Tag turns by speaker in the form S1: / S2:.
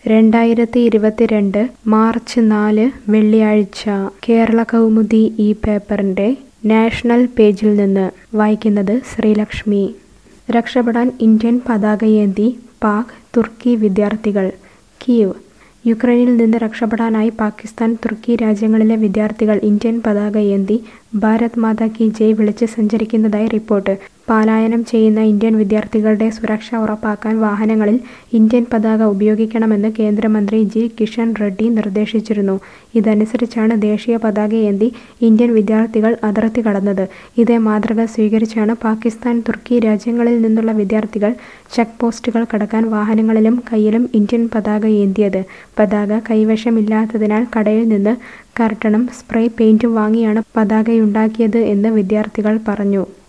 S1: രണ്ടായിരത്തി ഇരുപത്തിരണ്ട് മാർച്ച് നാല് വെള്ളിയാഴ്ച കേരള കൗമുദി ഈ പേപ്പറിന്റെ നാഷണൽ പേജിൽ നിന്ന് വായിക്കുന്നത് ശ്രീലക്ഷ്മി രക്ഷപ്പെടാൻ ഇന്ത്യൻ പതാകയേന്തി പാക് തുർക്കി വിദ്യാർത്ഥികൾ കീവ് യുക്രൈനിൽ നിന്ന് രക്ഷപ്പെടാനായി പാകിസ്ഥാൻ തുർക്കി രാജ്യങ്ങളിലെ വിദ്യാർത്ഥികൾ ഇന്ത്യൻ പതാകയേന്തി ഭാരത് മാതാ കി ജയ് വിളിച്ച് സഞ്ചരിക്കുന്നതായി റിപ്പോർട്ട് പലായനം ചെയ്യുന്ന ഇന്ത്യൻ വിദ്യാർത്ഥികളുടെ സുരക്ഷ ഉറപ്പാക്കാൻ വാഹനങ്ങളിൽ ഇന്ത്യൻ പതാക ഉപയോഗിക്കണമെന്ന് കേന്ദ്രമന്ത്രി ജി കിഷൻ റെഡ്ഡി നിർദ്ദേശിച്ചിരുന്നു ഇതനുസരിച്ചാണ് ദേശീയ പതാകയേന്തി ഇന്ത്യൻ വിദ്യാർത്ഥികൾ അതിർത്തി കടന്നത് ഇതേ മാതൃക സ്വീകരിച്ചാണ് പാകിസ്ഥാൻ തുർക്കി രാജ്യങ്ങളിൽ നിന്നുള്ള വിദ്യാർത്ഥികൾ ചെക്ക് പോസ്റ്റുകൾ കടക്കാൻ വാഹനങ്ങളിലും കയ്യിലും ഇന്ത്യൻ പതാക ഏന്തിയത് പതാക കൈവശമില്ലാത്തതിനാൽ കടയിൽ നിന്ന് കർട്ടണും സ്പ്രേ പെയിന്റും വാങ്ങിയാണ് പതാകയുണ്ടാക്കിയത് എന്ന് വിദ്യാർത്ഥികൾ പറഞ്ഞു